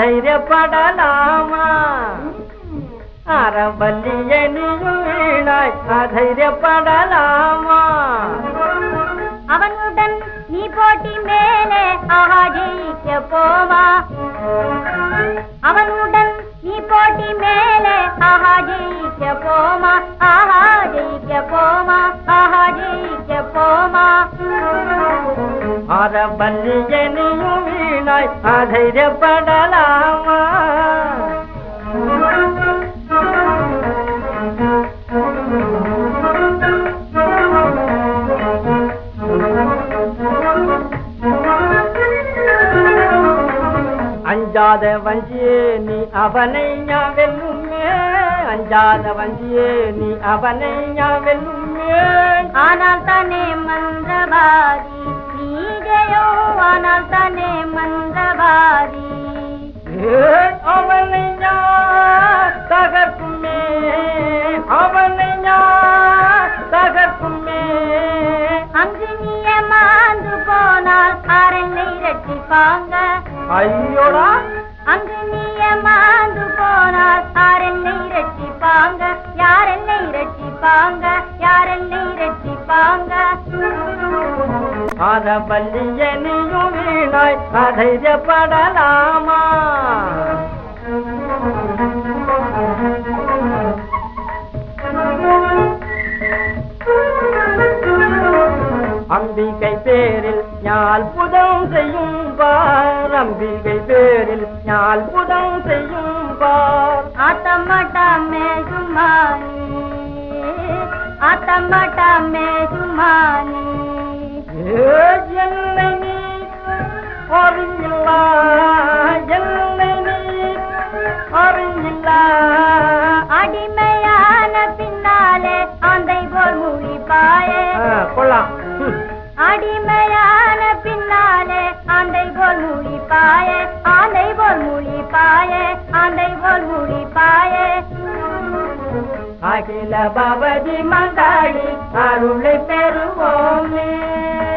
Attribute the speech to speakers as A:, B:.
A: அதைரியப்படலாமா அறவல்லிய நீயும் வீணாய் அதைரியப்படலாமா
B: அவனுடன் நீ போட்டி மேலே ஆஹா ஜெயிக்க போமா அவனுடன் நீ போட்டி மேலே ஆஹா ஜெயிக்க போமா ஆஹா ஜெயிக்க போமா ஆஹா ஜெயிக்க போமா
A: அறவல்லிய நீயும் வீணாய் அதைரியப்படலாமா அஞ்சாத வஞ்சியே நீ அவனை ஞா வெல்லுமே அஞ்சாத வஞ்சியே நீ அவனை ஞா வெல்லுமே
B: ஆனால் தானே மந்திரவாதி நீ ஜெயோ ஆனால் தானே மந்திரவாதி
A: ஏய், அவனை ஞா தகர்க்குமே அவனை ஞா தகர்க்குமே
B: அங்கு நீ ஏமாந்து போனால் அரங்கை ரட்சிப்பாங்க
A: ஐயோடா
B: அங்கு நீ ஏமாந்து போனால் அரங்கை ரட்சிப்பாங்க யாரென்னை ரட்சிப்பாங்க யாரென்னை ரட்சிப்பாங்க
A: அத பள்ளிய நீயும் வீணாய் அதைரியப்படலாமா அம்பிகை பேரில் ஞால் புதம் செய்யும் பார் அம்பிகை பேரில் ஞால் புதம் செய்யும் பார்
B: ஆத்தமாட்டாமே சுமானி ஆத்தமாட்டாமே சுமானி
A: ஏய், என்னை நீ அறியில்லா என்னை நீ அறியில்லா
B: அடிமையான பின்னாலே ஆந்தை போல் முழிப்பாயே
A: ஆ, கொள்ளலாம் ம்.
B: அடிமையான பின்னாலே ஆந்தை போல் முழிப்பாயே ஆந்தை போல் முழிப்பாயே ஆந்தை போல் முழிப்பாயே
A: அகில பவதி மந்தாளி அருளை பெறுவோமே